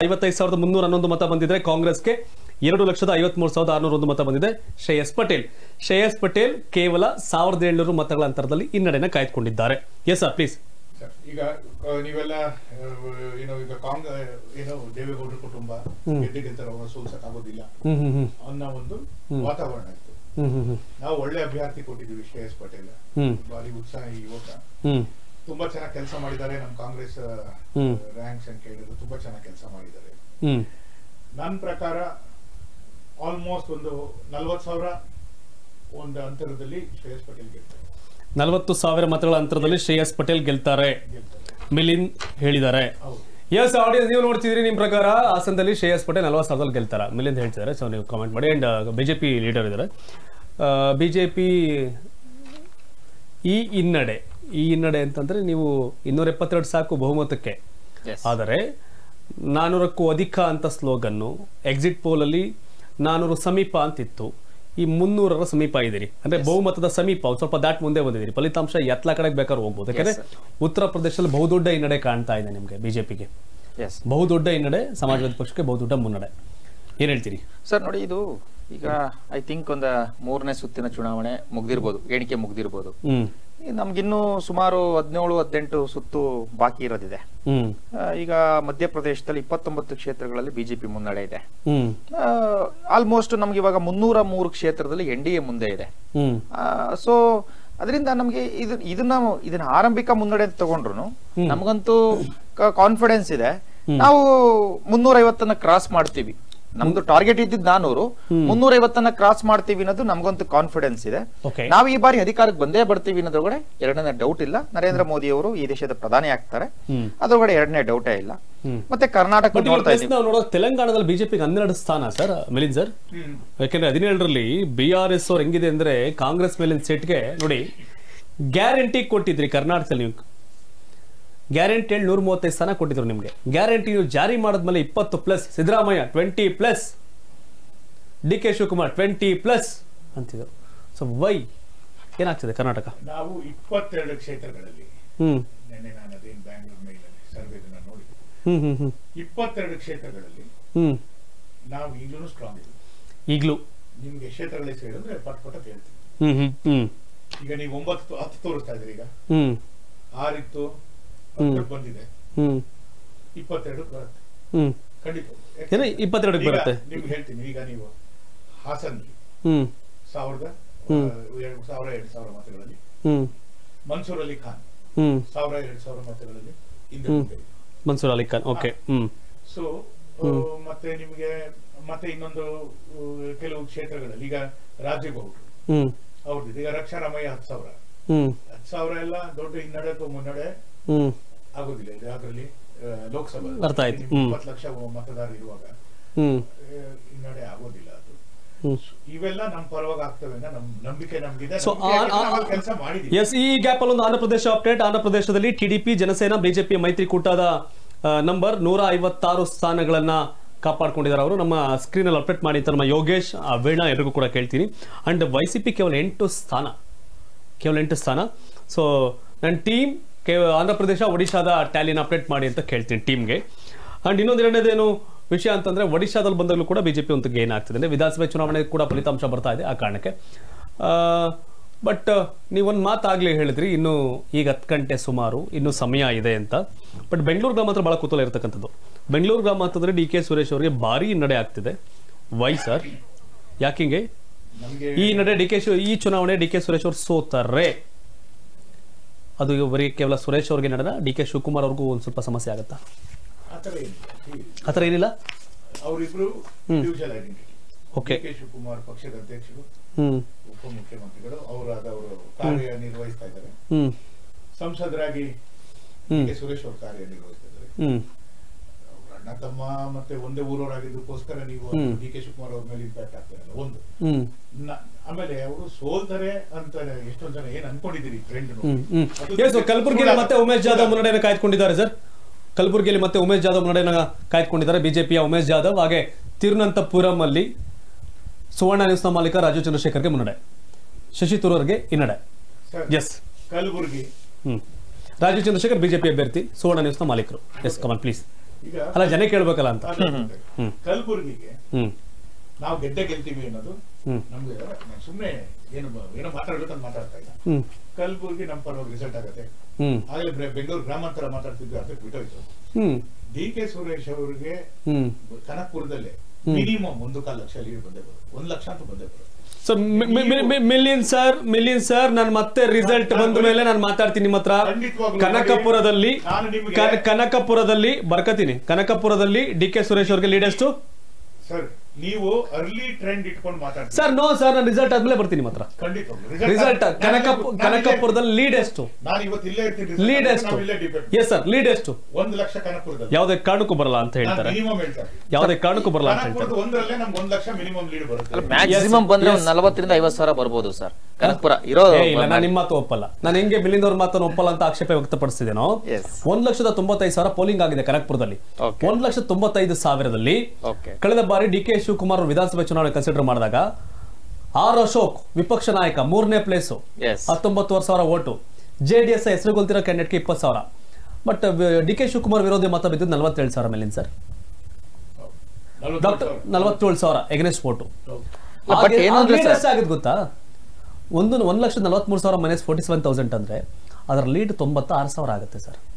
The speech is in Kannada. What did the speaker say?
ಐವತ್ತೈದು ಸಾವಿರದ ಮುನ್ನೂರ ಹನ್ನೊಂದು ಮತ ಬಂದಿದ್ರೆ ಕಾಂಗ್ರೆಸ್ಗೆ ಎರಡು ಲಕ್ಷದ ಐವತ್ಮೂರು ಸಾವಿರದ ಆರುನೂರ ಒಂದು ಮತ ಬಂದಿದೆ ಶ್ರೇಯಸ್ ಪಟೇಲ್ ಶ್ರೇಯಸ್ ಪಟೇಲ್ ಕೇವಲ ಸಾವಿರದ ಏಳ್ನೂರು ಮತಗಳ ಅಂತರದಲ್ಲಿ ಹಿನ್ನಡೆನ ಕಾಯ್ದುಕೊಂಡಿದ್ದಾರೆ ಎಸ್ ಸರ್ ಪ್ಲೀಸ್ ಸರ್, ಈಗ ಆ, ನೀವೆಲ್ಲ ಆ, ಏನೋ ಈಗ ಕಾಂಗ್ ಏನೋ ದೇವೇಗೌಡರ ಕುಟುಂಬ ಗೆದ್ದೆ ಗೆಲ್ತಾರೆ ಅವ್ರನ್ನ ಸೋಲ್ಸಕ್ ಆಗೋದಿಲ್ಲ ಹ್ಮ್ ಹ್ಮ್ ಹ್ಮ್ ಅನ್ನೋ ಒಂದು ವಾತಾವರಣ ಇತ್ತು ಹ್ಮ್ ಹ್ಮ್ ಹ್ಮ್ ನಾವು ಒಳ್ಳೆ ಅಭ್ಯರ್ಥಿ ಕೊಟ್ಟಿದ್ದೀವಿ ಶ್ರೇಯಸ್ ಪಟೇಲ್ ಹ್ಮ್. ಬಾರಿ ಉತ್ಸಾಹಿ ಯುವಕ ಹ್ಮ್ ತುಂಬಾ ಚೆನ್ನಾಗಿ ಕೆಲಸ ಮಾಡಿದ್ದಾರೆ ನಮ್ಮ ಕಾಂಗ್ರೆಸ್ ಹ್ಮ್. ರ್ಯಾಂಕ್ಸ್ ಅಂತ ಕೇಳಿದ್ರು ತುಂಬಾ ಚೆನ್ನಾಗಿ ಕೆಲಸ ಮಾಡಿದ್ದಾರೆ ಹ್ಮ್ ನನ್ನ ಪ್ರಕಾರ ಆಲ್ಮೋಸ್ಟ್ ಒಂದು ನಲ್ವತ್ ಸಾವಿರ ಒಂದು ಅಂತರದಲ್ಲಿ ಶ್ರೇಯಸ್ ಪಟೇಲ್ ಗೆಲ್ತಾರೆ ನಲವತ್ತು ಸಾವಿರ ಮತಗಳ ಅಂತರದಲ್ಲಿ ಶ್ರೇಯಸ್ ಪಟೇಲ್ ಗೆಲ್ತಾರೆ ಗೆಲ್ತಾರೆ ಮಿಲಿಂದ್ ಹೇಳಿದ್ದಾರೆ ಹೌದು ಎಸ್ ಆಡಿಯನ್ಸ್ ನೀವು ನೋಡ್ತಿದ್ದೀರಿ ನಿಮ್ಮ ಪ್ರಕಾರ ಹಾಸನದಲ್ಲಿ ಶ್ರೇಯಸ್ ಪಟೇಲ್ ನಲವತ್ತು ಸಾವಿರದಲ್ಲಿ ಗೆಲ್ತಾರ ಮಿಲಿಂದ್ ಹೇಳ್ತಿದ್ದಾರೆ ಸೊ ನೀವು ಕಾಮೆಂಟ್ ಮಾಡಿ ಅಂಡ್ ಬಿಜೆಪಿ ಲೀಡರ್ ಇದ್ದಾರೆ ಬಿಜೆಪಿ ಈ ಹಿನ್ನಡೆ ಈ ಹಿನ್ನಡೆ ಅಂತಂದ್ರೆ ನೀವು ಇನ್ನೂರ ಎಪ್ಪತ್ತೆರಡು ಸಾಕು ಬಹುಮತಕ್ಕೆ ಆದರೆ ನಾನೂರಕ್ಕೂ ಅಧಿಕ ಅಂತ ಸ್ಲೋಗನ್ನು ಎಕ್ಸಿಟ್ ಪೋಲಲ್ಲಿ ನಾನೂರು ಸಮೀಪ ಅಂತಿತ್ತು ಈ ಮುನ್ನೂರರ ಸಮೀಪ ಇದ್ದೀರಿ ಅಂದ್ರೆ ಬಹುಮತದ ಸಮೀಪ ಒಂದ್ ಸ್ವಲ್ಪ ದಾಟ್ ಮುಂದೆ ಬಂದಿದ್ದೀರಿ ಫಲಿತಾಂಶ ಎತ್ಲ ಕಡೆಗೆ ಬೇಕಾದ್ರೆ ಹೋಗ್ಬೋದು ಯಾಕಂದ್ರೆ ಉತ್ತರ ಪ್ರದೇಶದಲ್ಲಿ ಬಹುದೊಡ್ಡ ಹಿನ್ನಡೆ ಕಾಣ್ತಾ ಇದೆ ನಿಮಗೆ ಬಿಜೆಪಿಗೆ ಎಸ್ ಬಹುದೊಡ್ಡ ಹಿನ್ನಡೆ ಸಮಾಜವಾದಿ ಪಕ್ಷಕ್ಕೆ ಬಹುದೊಡ್ಡ ಮುನ್ನಡೆ ಏನ್ ಹೇಳ್ತೀರಿ ಸರ್ ನೋಡಿ ಇದು ಈಗ ಐ ಥಿಂಕ್ ಒಂದು ಮೂರನೇ ಸುತ್ತಿನ ಚುನಾವಣೆ ಮುಗ್ದಿರ್ಬೋದು ಎಣಿಕೆ ಮುಗ್ದಿರ್ಬೋದು ಹ್ಮ್ ಈ ನಮ್ಗಿನ್ನೂ ಸುಮಾರು ಹದಿನೇಳು ಹದಿನೆಂಟು ಸುತ್ತು ಬಾಕಿ ಇರೋದಿದೆ ಹ್ಮ್ ಆ, ಈಗ ಮಧ್ಯಪ್ರದೇಶದಲ್ಲಿ ಇಪ್ಪತ್ತೊಂಬತ್ತು ಕ್ಷೇತ್ರಗಳಲ್ಲಿ ಬಿಜೆಪಿ ಮುನ್ನಡೆ ಇದೆ ಹ್ಮ್ ಆಲ್ಮೋಸ್ಟ್ ನಮ್ಗೆ ಇವಾಗ ಮುನ್ನೂರ ಮೂರು ಕ್ಷೇತ್ರದಲ್ಲಿ ಎನ್ ಡಿ ಎ ಮುಂದೆ ಇದೆ ಹ್ಮ್ ಸೊ ಅದರಿಂದ ನಮಗೆ ಇದು ಇದನ್ನ ಇದನ್ನ ಆರಂಭಿಕ ಮುನ್ನಡೆ ಅಂತ ತಗೊಂಡ್ರು ನಮಗಂತೂ ಕಾನ್ಫಿಡೆನ್ಸ್ ಇದೆ ನಾವು ಮುನ್ನೂರ ಐವತ್ತನ್ನ ಕ್ರಾಸ್ ಮಾಡ್ತೀವಿ ನಮ್ದು ಟಾರ್ಗೆಟ್ ಇದ್ದಿದ್ದು ನಾನೂರು ಮುನ್ನೂರ ಐವತ್ತನ್ನ ಕ್ರಾಸ್ ಮಾಡ್ತೀವಿ ಅನ್ನೋದು ನಮಗಂತೂ ಕಾನ್ಫಿಡೆನ್ಸ್ ಇದೆ ಓಕೆ ನಾವು ಈ ಬಾರಿ ಅಧಿಕಾರಕ್ಕೆ ಬಂದೇ ಬರ್ತೀವಿ ಅನ್ನೋದ್ರೊಳಗಡೆ ಎರಡನೇ ಡೌಟ್ ಇಲ್ಲ ನರೇಂದ್ರ ಮೋದಿ ಅವರು ಈ ದೇಶದ ಪ್ರಧಾನಿ ಆಗ್ತಾರೆ ಹ್ಮ್. ಅದ್ರೊಳಗಡೆ ಎರಡನೇ ಡೌಟೇ ಇಲ್ಲ ಹ್ಮ್. ಮತ್ತೆ ಕರ್ನಾಟಕ ಬಟ್ ನೋಡ್ತಾ ಇದೀವಿ ನಾವು ನೋಡೋದು ತೆಲಂಗಾಣದಲ್ಲಿ ಬಿಜೆಪಿಗೆ ಹನ್ನೆರಡು ಸ್ಥಾನ ಸರ್ ಮಿಲಿಂದ್ ಸರ್ ಹ್ಮ್ ಯಾಕೆಂದ್ರೆ ಹದಿನೇಳರಲ್ಲಿ ಬಿ ಆರ್ ಎಸ್ ಅವ್ರು ಹೆಂಗಿದೆ ಅಂದ್ರೆ ಕಾಂಗ್ರೆಸ್ ಮೇಲಿನ ಸೆಟ್ಗೆ ನೋಡಿ ಗ್ಯಾರಂಟಿ ಕೊಟ್ಟಿದ್ರಿ ಕರ್ನಾಟಕದಲ್ಲಿ ನೀವು ಗ್ಯಾರಂಟಿ ಹೇಳಿ ನೂರ ಮೂವತ್ತೈದು ಸ್ಥಾನ ಕೊಟ್ಟಿದ್ರು ನಿಮ್ಗೆ ಗ್ಯಾರಂಟಿ ನೀವು ಜಾರಿ ಮಾಡಿದ್ಮೇಲೆ ಇಪ್ಪತ್ತು plus Siddaramaiah twenty plus D K Shivakumar twenty plus ಅಂತಿದ್ರು ಸೊ ವೈ ಏನಾಗ್ತಿದೆ ಕರ್ನಾಟಕ ನಾವು ಇಪ್ಪತ್ತೆರಡು ಕ್ಷೇತ್ರಗಳಲ್ಲಿ ಹ್ಮ್ ನಿನ್ನೆ ನಾನು ಅದೇನು ಬ್ಯಾಂಗ್ಳೂರ್ ಮೇಲಲ್ಲಿ ಸರ್ವೆದನ್ನ ನೋಡಿ ಹ್ಮ್ ಹ್ಮ್ ಹ್ಮ್ ಇಪ್ಪತ್ತೆರಡು ಕ್ಷೇತ್ರಗಳಲ್ಲಿ ಹ್ಮ್ ನಾವು ಈಗಲೂ ಸ್ಟ್ರಾಂಗ್ ಇದ್ದೀವಿ ಈಗಲೂ ನಿಮ್ಗೆ ಕ್ಷೇತ್ರಗಳ ಹೆಸರು ಹೇಳಿದ್ರೆ ಪಟ್ ಪಟ್ ಅಂತ ಹೇಳ್ತೀನಿ ಹ್ಮ್ ಹ್ಮ್ ಹ್ಮ್ ಈಗ ನೀವು ಒಂಬತ್ತು ಹತ್ತು ತೋರಿಸ್ತಾ ಇದ್ದೀರಿ ಈಗ ಹ್ಮ್ ಆರಿತ್ತು ಹತ್ತಕ್ಕೆ ಬಂದಿದೆ ಹ್ಮ್ ಇಪ್ಪತ್ತೆರಡು ಬರುತ್ತೆ ಹ್ಮ್ ಖಂಡಿತ ಏನೋ ಇಪ್ಪತ್ತೆರಡಕ್ಕೆ ಈಗ ಬರುತ್ತೆ ನಿಮ್ಗೆ ಹೇಳ್ತೀನಿ ಈಗ ನೀವು ಹಾಸನ್ಲಿ ಹ್ಮ್ ಸಾವಿರದ ಹ್ಮ್. ಆ, ಎರಡು ಸಾವಿರ ಎರಡು ಸಾವಿರ ಮತಗಳಲ್ಲಿ ಹ್ಮ್ ಮನ್ಸೂರ್ ಅಲಿ ಖಾನ್ ಹ್ಮ್ ಸಾವಿರ ಎರಡು ಸಾವಿರ ಮತಗಳಲ್ಲಿ ಹಿಂದೆ ಹ್ಮ್. ಮುಂದೆ ಮನ್ಸೂರ್ ಅಲಿ ಖಾನ್ ಓಕೆ ಹ್ಮ್ ಸೊ ಮತ್ತೆ ನಿಮಗೆ ಮತ್ತೆ ಇನ್ನೊಂದು ಆ, ಕೆಲವು ಕ್ಷೇತ್ರಗಳಲ್ಲಿ ಈಗ ರಾಜೇಗೌಡರು ಹ್ಮ್ ಅವ್ರದ್ದು ಈಗ ರಕ್ಷಾರಾಮಯ್ಯ ಹತ್ತು ಸಾವಿರ ಹ್ಮ್ ಹತ್ತು ಸಾವಿರ ಎಲ್ಲ ದೊಡ್ಡ ಹಿನ್ನಡೆ ಅಥವಾ ಮುನ್ನಡೆ ಹ್ಮ್ ಆಗೋದಿಲ್ಲ ಇದು ಅದರಲ್ಲಿ ಲೋಕಸಭಾ ಅರ್ಥ ಆಯ್ತು. ನಿಮ್ಗೆ ಹ್ಮ್. ಇಪ್ಪತ್ತು ಲಕ್ಷ ಮತದಾರ ಇರುವಾಗ ಹ್ಮ್ ಆ, ಹಿನ್ನಡೆ ಆಗೋದಿಲ್ಲ ಅದು ಹ್ಮ್ ಇವೆಲ್ಲ ನಮ್ಮ ಪರವಾಗಿ ಆಗ್ತವೆ ಅನ್ನೋ ನಮ್ ನಂಬಿಕೆ ನಮ್ಗಿದೆ ಸೊ ಕೆಲಸ ಮಾಡಿದೀವಿ ಎಸ್ ಈ ಗ್ಯಾಪ್ ಅಲ್ಲಿ ಒಂದು ಆಂಧ್ರ ಪ್ರದೇಶ ಅಪ್ಡೇಟ್ ಆಂಧ್ರ ಪ್ರದೇಶದಲ್ಲಿ ಟಿಡಿಪಿ ಜನಸೇನಾ ಬಿಜೆಪಿ ಮೈತ್ರಿಕೂಟದ ನಂಬರ್ ನೂರ ಐವತ್ತಾರು ಸ್ಥಾನಗಳನ್ನ ಕಾಪಾಡ್ಕೊಂಡಿದ್ದಾರೆ ಅವರು ನಮ್ಮ ಸ್ಕ್ರೀನ್ ಅಲ್ಲಿ ಅಪ್ಡೇಟ್ ಮಾಡಿ ಅಂತ ನಮ್ಮ ಯೋಗೇಶ್ ಆ, ವೀಣಾ ಎಲ್ರಿಗೂ ಕೂಡ ಕೇಳ್ತೀನಿ ಅಂಡ್ ವೈ ಸಿ ಪಿ ಕೇವಲ ಎಂಟು ಸ್ಥಾನ ಕೇವಲ ಎಂಟು ಸ್ಥಾನ ಸೊ ನನ್ನ ಟೀಮ್ ಕೇ ಆಂಧ್ರ ಪ್ರದೇಶ ಒಡಿಶಾದ ಟ್ಯಾಲಿನ ಅಪ್ಡೇಟ್ ಮಾಡಿ ಅಂತ ಕೇಳ್ತೀನಿ ಟೀಮ್ಗೆ ಅಂಡ್ ಇನ್ನೊಂದು ಎರಡನೇದೇನು ವಿಷಯ ಅಂತಂದ್ರೆ ಒಡಿಶಾದಲ್ಲಿ ಬಂದಾಗಲೂ ಕೂಡ ಬಿಜೆಪಿ ಒಂದು ಗೇನ್ ಆಗ್ತಿದೆ ಅಂದ್ರೆ ವಿಧಾನಸಭೆ ಚುನಾವಣೆ ಕೂಡ ಫಲಿತಾಂಶ ಬರ್ತಾ ಇದೆ ಆ ಕಾರಣಕ್ಕೆ ಬಟ್ ನೀವೊಂದು ಮಾತಾಗ್ಲಿ ಹೇಳಿದ್ರಿ ಇನ್ನು ಈಗ ಹತ್ತು ಗಂಟೆ ಸುಮಾರು ಇನ್ನು ಸಮಯ ಇದೆ ಅಂತ ಬಟ್ ಬೆಂಗಳೂರು ಗ್ರಾಮ ಹತ್ರ ಬಹಳ ಕುತೂಹಲ ಇರತಕ್ಕಂಥದ್ದು ಬೆಂಗಳೂರು ಗ್ರಾಮ ಅಂತಂದ್ರೆ ಡಿ ಕೆ ಸುರೇಶ್ ಅವರಿಗೆ ಭಾರಿ ಹಿನ್ನಡೆ ಆಗ್ತಿದೆ ವೈ ಸರ್ ಯಾಕಿಂಗೆ ನಮ್ಗೆ ಈ ನಡೆ ಡಿ ಕೆ ಶಿವ ಈ ಚುನಾವಣೆ ಡಿ ಕೆ ಸುರೇಶ್ ಅವರು ಸೋತಾರೆ ಅದು ಬರೀ ಕೇವಲ ಸುರೇಶ್ ಅವ್ರಿಗೆ ನಡೆದ ಡಿ ಕೆ ಶಿವಕುಮಾರ್ ಅವ್ರಿಗೂ ಒಂದು ಸ್ವಲ್ಪ ಸಮಸ್ಯೆ ಆಗುತ್ತಾ ಆತರ ಏನಿಲ್ಲ ಆ ಥರ ಏನಿಲ್ಲ ಅವರಿಬ್ರು individual identity okay K Shivakumar ಪಕ್ಷದ ಅಧ್ಯಕ್ಷರು ಹ್ಮ್ ಉಪಮುಖ್ಯಮಂತ್ರಿಗಳು ಅವರಾದ ಅವರು ಕಾರ್ಯ ನಿರ್ವಹಿಸ್ತಾ ಇದ್ದಾರೆ ಹ್ಮ್ ಸಂಸದರಾಗಿ ಹ್ಮ್ ಕೆ ಸುರೇಶ್ ಅವರು ಕಾರ್ಯ ನಿರ್ವಹಿಸ್ತಾ ಇದ್ದಾರೆ ಹ್ಮ್ ಅವ್ರ ಅಣ್ಣ ತಮ್ಮ ಮತ್ತೆ ಒಂದೇ ಊರವರಾಗಿದ್ದಕ್ಕೋಸ್ಕರ ನೀವು ಡಿ ಕೆ ಶಿವಕುಮಾರ್ ಅವ್ರ ಮೇಲೆ ಇಂಪ್ಯಾಕ್ಟ್ ಆಗ್ತಾರಲ್ಲ ಒಂದು ಹ್ಮ್ ನ- ಆಮೇಲೆ ಅವರು ಸೋಲ್ತಾರೆ ಅಂತ ಎಷ್ಟೊಂದ್ ಜನ ಏನ್ ಅನ್ಕೊಂಡಿದ್ದೀರಿ ಟ್ರೆಂಡ್ ಹ್ಮ್ ಹ್ಮ್ ಎಸ್ ಕಲಬುರಗಿಯಲ್ಲಿ ಮತ್ತೆ ಉಮೇಶ್ ಜಾಧವ್ ಮುನ್ನಡೆಯನ್ನು ಕಾಯ್ದುಕೊಂಡಿದ್ದಾರೆ ಸರ್ ಕಲಬುರಗಿಯಲ್ಲಿ ಮತ್ತೆ ಉಮೇಶ್ ಜಾಧವ್ ಮುನ್ನಡೆಯನ್ನು ಕಾಯ್ದುಕೊಂಡಿದ್ದಾರೆ ಬಿಜೆಪಿಯ ಉಮೇಶ್ ಜಾಧವ್ ಹಾಗೆ ತಿರುವನಂತಪುರಂ ಅಲ್ಲಿ ಸುವರ್ಣ ನ್ಯೂಸ್ನ ಮಾಲೀಕ ರಾಜು ಚಂದ್ರಶೇಖರ್ಗೆ ಮುನ್ನಡೆ ಶಶಿ ತರೂರ್ಗೆ ಹಿನ್ನಡೆ ಸರ್ ಎಸ್ ಕಲಬುರ್ಗಿ ಹ್ಮ್ ರಾಜು ಚಂದ್ರಶೇಖರ್ ಬಿಜೆಪಿ ಅಭ್ಯರ್ಥಿ ಸುವರ್ಣ ನ್ಯೂಸ್ನ ಮಾಲೀಕರು ಎಸ್ ಕಮನ್ ಪ್ಲೀಸ್ ಈಗ ಅಲ್ಲ ಜನ ಕೇಳ್ಬೇಕಲ್ಲ ಅಂತ ಅದೇ ಗೊತ್ತಾಯ್ತು. ಹ್ಮ್. ಕಲಬುರ್ಗಿಗೆ ಹ್ಮ್ ನಾವು ಗೆದ್ದೆ ಗೆಲ್ತೀವಿ ಅನ್ನೋದು ಹ್ಮ್ ನಮ್ಗೆ ನಾನ್ ಸುಮ್ನೆ ಏನು ಬ- ಏನೋ ಮಾತಾಡ್ಬೇಕಂತ ಮಾತಾಡ್ತಾ ಇಲ್ಲ ಹ್ಮ್ ಕಲಬುರ್ಗಿ ನಮ್ಮ ಪರವಾಗಿ ರಿಸಲ್ಟ್ ಆಗತ್ತೆ ಹ್ಮ್ ಆಗಲೇ ಬೆ- ಬೆಂಗಳೂರು ಗ್ರಾಮಾಂತರ ಮಾತಾಡ್ತಿದ್ವಿ ಅದಕ್ಕೆ ಬಿಟ್ಟೋಯ್ತು ಹ್ಮ್ ಡಿ ಕೆ ಸುರೇಶ್ ಅವರಿಗೆ ಹ್ಮ್ ಕನಕಪುರದಲ್ಲೇ ಹ್ಮ್. ಮಿನಿಮಮ್ ಒಂದು ಕಾಲು ಲಕ್ಷ ಲೀಡ್ ಬಂದೇ ಬರುತ್ತೆ ಒಂದ್ ಲಕ್ಷ ಅಂತ ಬಂದೇ ಬರುತ್ತೆ so million sir million sir ನಾನು ಮತ್ತೆ ರಿಸಲ್ಟ್ ಬಂದ ಮೇಲೆ ನಾನು ಮಾತಾಡ್ತೀನಿ ನಿಮ್ಮ ಹತ್ರ ಖಂಡಿತವಾಗ್ಲೂ ಕನಕಪುರದಲ್ಲಿ ನಾನು ನಿಮ್ಗೆ- ಕನ- ಕನಕಪುರದಲ್ಲಿ ಬರ್ಕತೀನಿ ಕನಕಪುರದಲ್ಲಿ ಡಿ ಕೆ ಸುರೇಶ್ ಅವ್ರಿಗೆ ಲೀಡ್ ಎಷ್ಟು ಸರ್ ನೀವು ಅರ್ಲಿ ಟ್ರೆಂಡ್ ಇಟ್ಕೊಂಡು ಮಾತಾಡ್ತೀವಿ ಸರ್ ನೋ ಸರ್ ನಾನು ರಿಸಲ್ಟ್ ಆದ್ಮೇಲೆ ಬರ್ತೀನಿ ನಿಮ್ಮ ಹತ್ರ ಖಂಡಿತ ರಿಸಲ್ಟ್ ಕನಕ ಕನಕಪುರದಲ್ಲಿ ಲೀಡ್ ಎಷ್ಟು ನಾನು ಇವತ್ತು ಇಲ್ಲೇ ಇರ್ತೀನಿ ಲೀಡ್ result ಎಷ್ಟು ನಾವು ಇಲ್ಲೇ ಡಿಪೆಂಡ್ ಎಸ್ ಸರ್ ಲೀಡ್ ಎಷ್ಟು ಒಂದು ಲಕ್ಷ ಕನಕಪುರದಲ್ಲಿ ಯಾವುದೇ ಕಾರಣಕ್ಕೂ ಬರಲ್ಲ ಅಂತ ಹೇಳ್ತಾರೆ ಮಿನಿಮಮ್ ಹೇಳ್ತಾರೆ ಯಾವುದೇ ಕಾರಣಕ್ಕೂ ಬರಲ್ಲ ಅಂತ ಹೇಳ್ತಾರೆ ಕನಕಪುರದ ಒಂದರಲ್ಲೇ ನಮ್ಗೆ ಒಂದ್ ಲಕ್ಷ ಮಿನಿಮಮ್ ಲೀಡ್ ಬರುತ್ತೆ ಮ್ಯಾಕ್ಸಿಮಮ್ ಬಂದ್ರೆ ಒಂದ್ ನಲವತ್ತರಿಂದ ಐವತ್ ಸಾವಿರ ಬರ್ಬೋದು ಸರ್ ಕನಕಪುರ ಇರೋ ಏ, ಇಲ್ಲ ನಾನು ನಿಮ್ಮ ಮಾತು ಒಪ್ಪಲ್ಲ ನಾನು ಹೆಂಗೆ ಮಿಲಿಂದ್ ಅವ್ರ ಮಾತನ್ನು ಒಪ್ಪಲ್ಲ ಅಂತ ಆಕ್ಷೇಪ ವ್ಯಕ್ತಪಡಿಸಿದೇನೋ Yes. ಒಂದ್ ಲಕ್ಷದ ತೊಂಬತ್ತೈದು ಸಾವಿರ ಪೋಲಿಂಗ್ ಆಗಿದೆ ಕನಕಪುರದಲ್ಲಿ Okay. ಒಂದ್ ಲಕ್ಷದ ತೊಂಬತ್ತೈದು ಸಾವಿರದಲ್ಲಿ ಓಕೆ ಕಳೆದ ಬಾರಿ ಡಿ ಕೆ ಶಿವಕುಮಾರ್ ಅವರು ವಿಧಾನಸಭೆ ಚುನಾವಣೆ ಕನ್ಸಿಡರ್ ಮಾಡಿದಾಗ ಆರ್ ಅಶೋಕ್ ವಿಪಕ್ಷ ನಾಯಕ ಮೂರನೇ ಪ್ಲೇಸು Yes. ಹತ್ತೊಂಬತ್ತುವರೆ ಸಾವಿರ ಓಟು ಜೆ ಡಿ ಎಸ್ ಹೆಸರುಗೊಳ್ತಿರೋ ಕ್ಯಾಂಡಿಡೇಟ್ಗೆ ಇಪ್ಪತ್ತು ಸಾವಿರ ಬಟ್ ಡಿ ಕೆ ಶಿವಕುಮಾರ್ ವಿರೋಧಿ ಮತ ಬಿದ್ದು ನಲವತ್ತೇಳು ಸಾವಿರ ಮೇಲಿನ ಸರ್ ಡಾಕ್ಟರ್ ನಲವತ್ತೇಳು ಸಾವಿರ ಎಗ್ನೆಸ್ಟ್ ಓಟು But ಏನು ಅಂದ್ರೆ sir- ಆಗಿದ್ ಗೊತ್ತಾ ಒಂದು ಒಂದ್ ಲಕ್ಷದ ನಲವತ್ಮೂರು ಸಾವಿರ ಮೈನಸ್ ಫೋರ್ಟಿ ಸೆವೆನ್ ತೌಸಂಡ್ ಅಂದ್ರೆ ಅದರ ಲೀಡ್ ತೊಂಬತ್ತಾರು ಸಾವಿರ ಆಗುತ್ತೆ ಸರ್